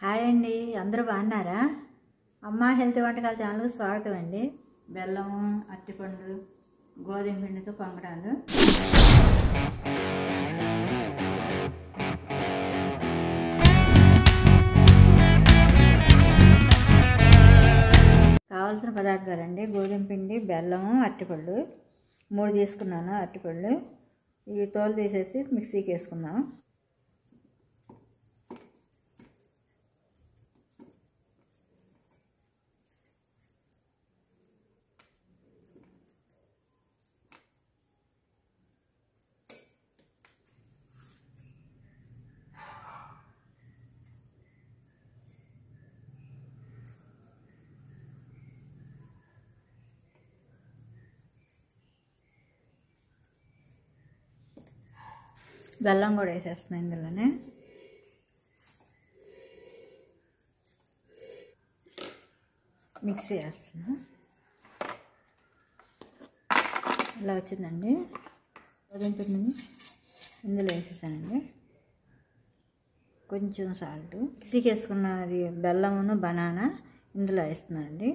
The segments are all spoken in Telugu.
హాయ్ అండి అందరూ బాగున్నారా అమ్మ హెల్త్ వంటకాల ఛానల్కి స్వాగతం అండి బెల్లం అరటిపండు గోధుమ పిండితో పొంగడాలు కావాల్సిన పదార్థాలండి గోధుమ పిండి బెల్లము అరటిపళ్ళు మూడు తీసుకున్నాను అరటిపళ్ళు ఈ తోలు తీసేసి మిక్సీకి వేసుకుందాం బెల్లం కూడా వేసేస్తున్నాను ఇందులోనే మిక్సీ వేస్తున్నా ఇలా వచ్చిందండి గోధుమ పిండిని ఇందులో వేసేసానండి కొంచెం సాల్ట్ మిక్సీకి వేసుకున్నది బెల్లమును బనానా ఇందులో వేస్తున్నానండి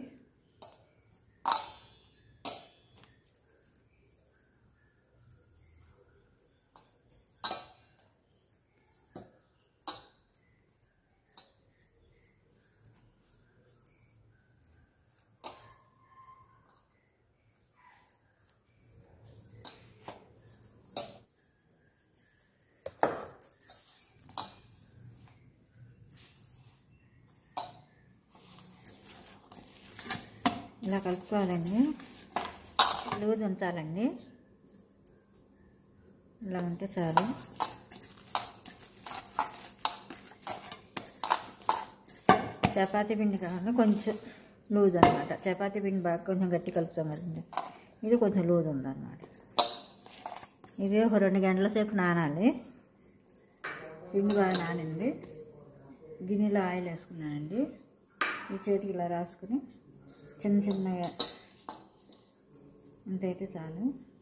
ఇలా కలుపుకోవాలండి లూజ్ ఉంచాలండి ఇలా ఉంటే చాలు చపాతీ పిండి కావాలి కొంచెం లూజ్ అనమాట చపాతీ పిండి బాగా కొంచెం గట్టి కలుపుతాం కదండి ఇది కొంచెం లూజ్ ఉందన్నమాట ఇది ఒక రెండు గంటల సేపు నానాలి పిండి బాగా నానింది గిన్నెలో ఆయిల్ వేసుకున్నానండి ఈ చేతికి ఇలా రాసుకుని చిన్న చిన్నగా ఇంతైతే చాలు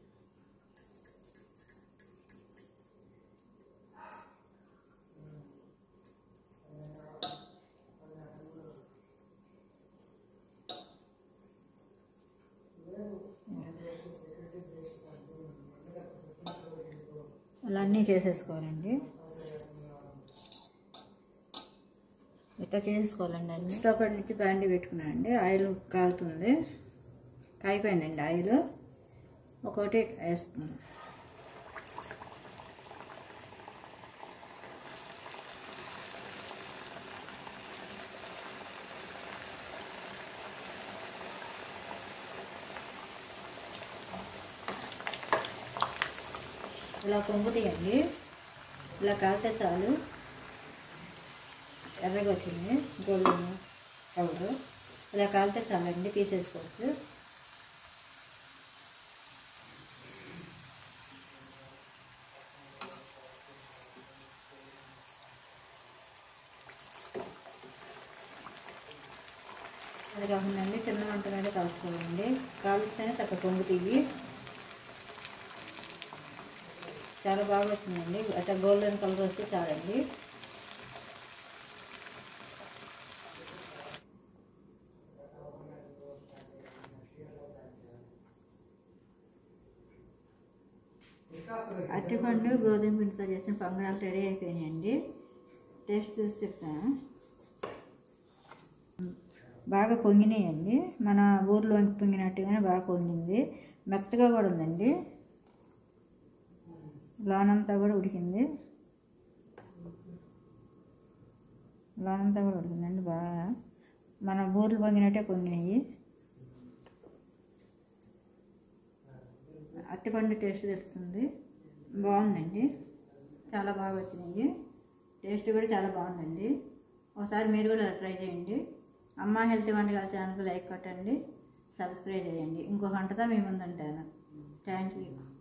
అలా అన్నీ చేసేసుకోవాలండి ఇట్లా చేసుకోవాలండి అన్ని స్టవ్ నుంచి బాండి పెట్టుకున్నానండి ఆయిల్ కాలుతుంది కాగిపోయిందండి ఆయిల్ ఒకటి వేస్తున్నాను ఇలా కొంగు తీయండి ఇలా కాలితే చాలు ఎర్రగా వచ్చింది గోల్డెన్ కలర్ ఇలా కాలితే చాలండి తీసేసుకోవచ్చు అది కాకుండా చిన్న వంట మీద కలుసుకోవాలండి కాలుస్తేనే చక్క పొంగు తీగి చాలా బాగా వచ్చిందండి అట్లా గోల్డెన్ కలర్ వస్తే చాలండి అరటిపండు గోధుమ పిండితో చేసిన పొంగడాలు రెడీ అయిపోయినాయండి టేస్ట్ చూసి చెప్తాను బాగా పొంగినాయండి మన ఊర్లో పొంగినట్టుగానే బాగా పొంగింది మెత్తగా కూడా ఉందండి లోనంతా కూడా ఉడికింది లోనంతా కూడా ఉడికిందండి బాగా మన బూర్లు పొంగినట్టే పొంగినాయి అరటిపండు టేస్ట్ తెలుస్తుంది బాగుందండి చాలా బాగా వచ్చినాయి టేస్ట్ కూడా చాలా బాగుందండి ఒకసారి మీరు కూడా ట్రై చేయండి అమ్మ హెల్త్ వంటకాల ఛానల్ లైక్ కొట్టండి సబ్స్క్రైబ్ చేయండి ఇంకో గంటతో మీ ముందుంటాను థ్యాంక్ యూ